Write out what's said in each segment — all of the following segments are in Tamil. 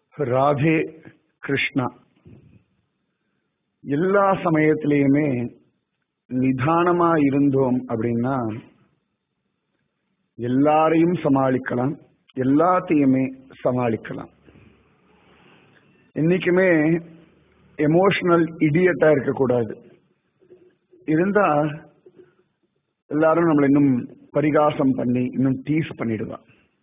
ராதே கிருஷ்ணா எல்லா சமயத்திலையுமே நிதானமா இருந்தோம் அப்படின்னா எல்லாரையும் சமாளிக்கலாம் எல்லாத்தையுமே சமாளிக்கலாம் என்னைக்குமே எமோஷனல் இடியட்டா இருக்கக்கூடாது இருந்தா எல்லாரும் நம்மளை இன்னும் பரிகாசம் பண்ணி இன்னும் டீஸ் பண்ணிடுவா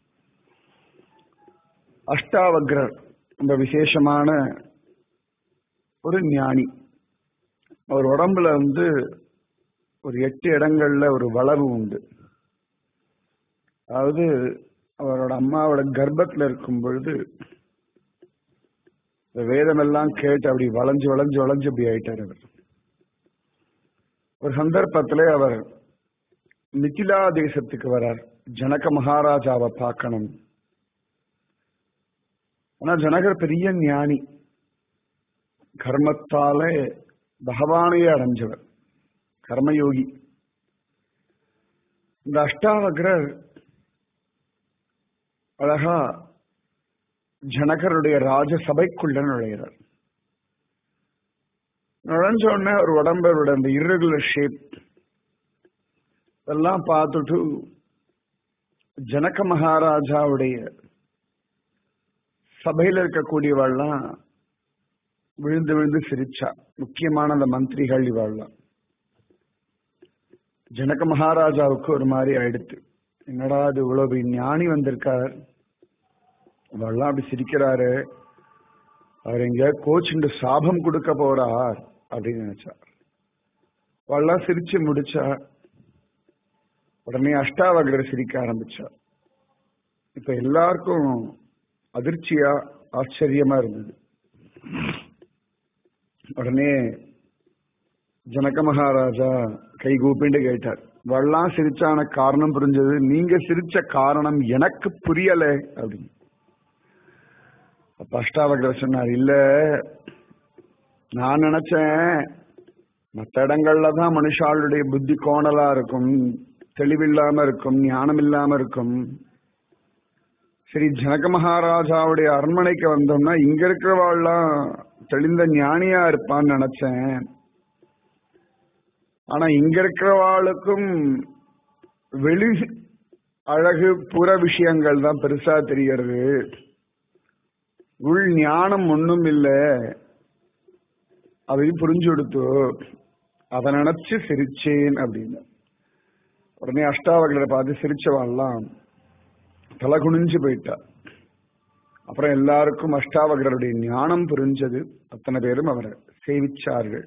அஷ்டாவக்ரர் ரொம்ப விசேஷமான ஒரு ஞானி அவர் உடம்புல வந்து ஒரு எட்டு இடங்கள்ல ஒரு வளவு உண்டு அதாவது அவரோட அம்மாவோட கர்ப்பத்துல இருக்கும் பொழுது இந்த வேதமெல்லாம் கேட்டு அப்படி வளைஞ்சு வளைஞ்சு வளைஞ்சு அப்படி ஆயிட்டார் அவர் ஒரு சந்தர்ப்பத்துல அவர் மிथिला தேசத்துக்கு வரார் ஜனக மகாராஜாவை பார்க்கணும் ஆனா ஜனகர் பெரிய ஞானி கர்மத்தால பகவானையே அடைஞ்சவர் கர்மயோகி இந்த அஷ்டாவக்ரர் அழகா ஜனகருடைய ராஜசபைக்குள்ள நுழைகிறார் நுழைஞ்ச உடனே ஒரு உடம்பரோட அந்த irregular ஷேப் எல்லாம் பார்த்துட்டு ஜனக மகாராஜாவுடைய சபையில இருக்கக்கூடியவாள்லாம் விழுந்து விழுந்து சிரிச்சா முக்கியமான அந்த மந்திரிகள் இவாள்லாம் ஜனக மகாராஜாவுக்கு ஒரு மாதிரி ஆயிடுத்து என்னடா அது இவ்வளவு பெரிய ஞானி வந்திருக்கார் அவள்லாம் அப்படி சிரிக்கிறாரு அவர் எங்க கோச்சுண்டு சாபம் கொடுக்க போறார் அப்படின்னு நினைச்சார் அவள்லாம் சிரிச்சு முடிச்சா உடனே அஷ்டாவகர் சிரிக்க ஆரம்பிச்சா இப்ப எல்லாருக்கும் அதிர்ச்சியா ஆச்சரியமா இருந்தது உடனே ஜனக மகாராஜா கை கூப்பிண்டு கேட்டார் வள்ளலாம் சிரிச்சான காரணம் புரிஞ்சது நீங்க சிரிச்ச காரணம் எனக்கு புரியல அப்படின்னு அப்ப அஷ்டாவகர் சொன்னார் இல்ல நான் நினைச்சேன் மற்ற இடங்கள்ல தான் மனுஷாளுடைய புத்தி கோணலா இருக்கும் தெளிவில்லாம இருக்கும் ஞானம் இல்லாம இருக்கும் சரி ஜனக மகாராஜாவுடைய அரண்மனைக்கு வந்தோம்னா இங்க இருக்கிறவாள்லாம் தெளிந்த ஞானியா இருப்பான்னு நினைச்சேன் ஆனா இங்க இருக்கிறவாளுக்கும் வெளி அழகு புற விஷயங்கள் தான் பெருசா தெரியறது உள் ஞானம் ஒண்ணும் இல்ல அதையும் புரிஞ்சு கொடுத்து அதை நினைச்சு சிரிச்சேன் அப்படின்னு உடனே அஷ்டாவகளை பார்த்து சிரிச்சவாள்லாம் தலை குனிஞ்சு போயிட்டா அப்புறம் எல்லாருக்கும் அஷ்டாவகருடைய ஞானம் புரிஞ்சது அத்தனை பேரும் அவரை சேவிச்சார்கள்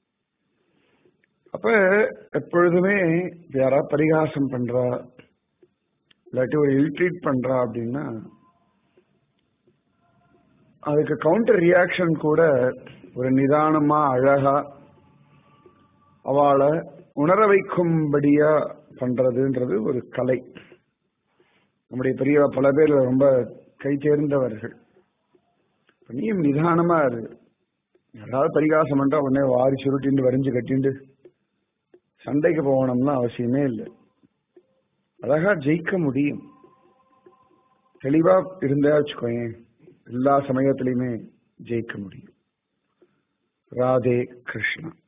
அப்ப எப்பொழுதுமே யாரா பரிகாசம் பண்றா இல்லாட்டி ஒரு இல்ட்ரீட் பண்றா அப்படின்னா அதுக்கு கவுண்டர் ரியாக்ஷன் கூட ஒரு நிதானமா அழகா அவளை உணர வைக்கும்படியா பண்றதுன்றது ஒரு கலை நம்முடைய பெரிய பல பேர் ரொம்ப கை தேர்ந்தவர்கள் நீயும் நிதானமா இரு யாராவது பரிகாசம் பண்றா உடனே வாரி சுருட்டிண்டு வரிஞ்சு கட்டிண்டு சண்டைக்கு போகணும்னா அவசியமே இல்லை அழகா ஜெயிக்க முடியும் தெளிவா இருந்தா வச்சுக்கோயேன் எல்லா சமயத்திலையுமே ஜெயிக்க முடியும் ராதே கிருஷ்ணா